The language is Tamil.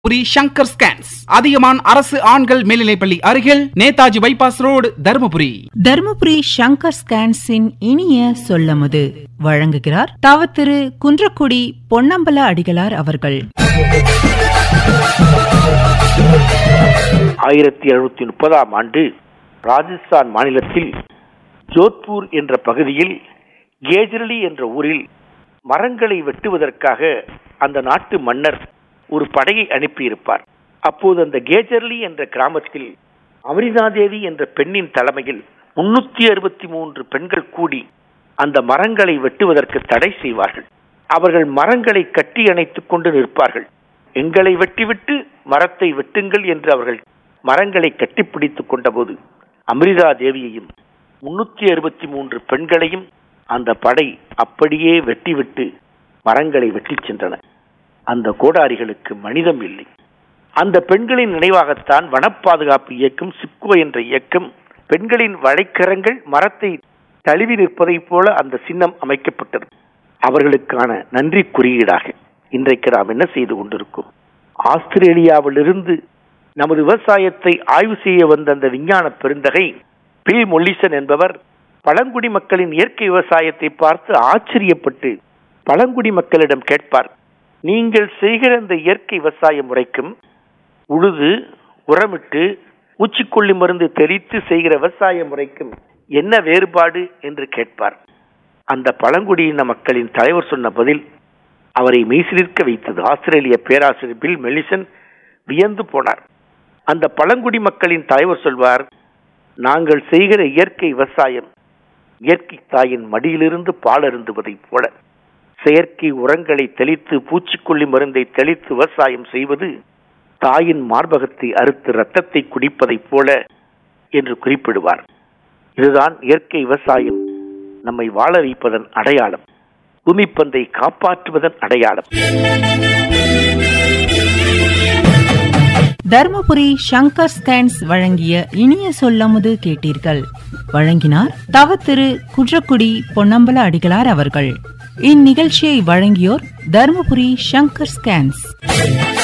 புரி சங்கர் ஸ்கேன்ஸ் அதியமான் அரசு ஆண்கள் மேல்நிலைப்பள்ளி அருகில் நேதாஜி பைபாஸ் ரோடு தருமபுரி தருமபுரி சங்கர் ஸ்கேன்ஸின் இனிய சொல்லமுது வழங்குகிறார் தவ திரு குன்றக்குடி பொன்னம்பல அடிகளார் அவர்கள் ஆயிரத்தி எழுநூத்தி முப்பதாம் ஆண்டு ராஜஸ்தான் மாநிலத்தில் ஜோத்பூர் என்ற பகுதியில் கேஜ்ரலி என்ற ஊரில் மரங்களை வெட்டுவதற்காக அந்த நாட்டு மன்னர் ஒரு படையை அனுப்பியிருப்பார் அப்போது அந்த கேஜர்லி என்ற கிராமத்தில் அமிர்தாதேவி என்ற பெண்ணின் தலைமையில் முன்னூத்தி அறுபத்தி மூன்று பெண்கள் கூடி அந்த மரங்களை வெட்டுவதற்கு தடை செய்வார்கள் அவர்கள் மரங்களை கட்டி அணைத்துக் கொண்டு நிற்பார்கள் எங்களை வெட்டிவிட்டு மரத்தை வெட்டுங்கள் என்று அவர்கள் மரங்களை கட்டிப்பிடித்துக் கொண்டபோது அமிர்தா தேவியையும் முன்னூத்தி அறுபத்தி மூன்று பெண்களையும் அந்த படை அப்படியே வெட்டிவிட்டு மரங்களை வெட்டிச் சென்றன அந்த கோடாரிகளுக்கு மனிதம் இல்லை அந்த பெண்களின் நினைவாகத்தான் வனப்பாதுகாப்பு இயக்கம் சிப்கோ என்ற இயக்கம் பெண்களின் வழைக்கரங்கள் மரத்தை தழுவி நிற்பதைப் போல அந்த சின்னம் அமைக்கப்பட்டது அவர்களுக்கான நன்றி குறியீடாக இன்றைக்கு நாம் என்ன செய்து கொண்டிருக்கோம் ஆஸ்திரேலியாவிலிருந்து நமது விவசாயத்தை ஆய்வு செய்ய வந்த அந்த விஞ்ஞான பெருந்தகை பில் மொல்லிசன் என்பவர் பழங்குடி மக்களின் இயற்கை விவசாயத்தை பார்த்து ஆச்சரியப்பட்டு பழங்குடி மக்களிடம் கேட்பார் நீங்கள் செய்கிற இந்த இயற்கை விவசாய முறைக்கும் உழுது உரமிட்டு பூச்சிக்கொல்லி மருந்து தெளித்து செய்கிற விவசாய முறைக்கும் என்ன வேறுபாடு என்று கேட்பார் அந்த பழங்குடியின மக்களின் தலைவர் சொன்ன பதில் அவரை மெய்சிலிருக்க வைத்தது ஆஸ்திரேலிய பேராசிரியர் பில் மெலிசன் வியந்து போனார் அந்த பழங்குடி மக்களின் தலைவர் சொல்வார் நாங்கள் செய்கிற இயற்கை விவசாயம் இயற்கை தாயின் மடியிலிருந்து பால் அருந்துவதைப் போல செயற்கை உரங்களை தெளித்து பூச்சிக்கொல்லி மருந்தை தெளித்து விவசாயம் செய்வது தாயின் மார்பகத்தை அறுத்து ரத்தத்தை குடிப்பதைப் போல என்று குறிப்பிடுவார் இதுதான் இயற்கை விவசாயம் நம்மை வாழ வைப்பதன் அடையாளம் பூமிப்பந்தை காப்பாற்றுவதன் அடையாளம் தருமபுரி சங்கர் ஸ்கேன்ஸ் வழங்கிய இனிய சொல்லமுது கேட்டீர்கள் வழங்கினார் தவ திரு குன்றக்குடி பொன்னம்பல அடிகளார் அவர்கள் இந்நிகழ்ச்சியை வழங்கியோர் தருமபுரி சங்கர் ஸ்கேன்ஸ்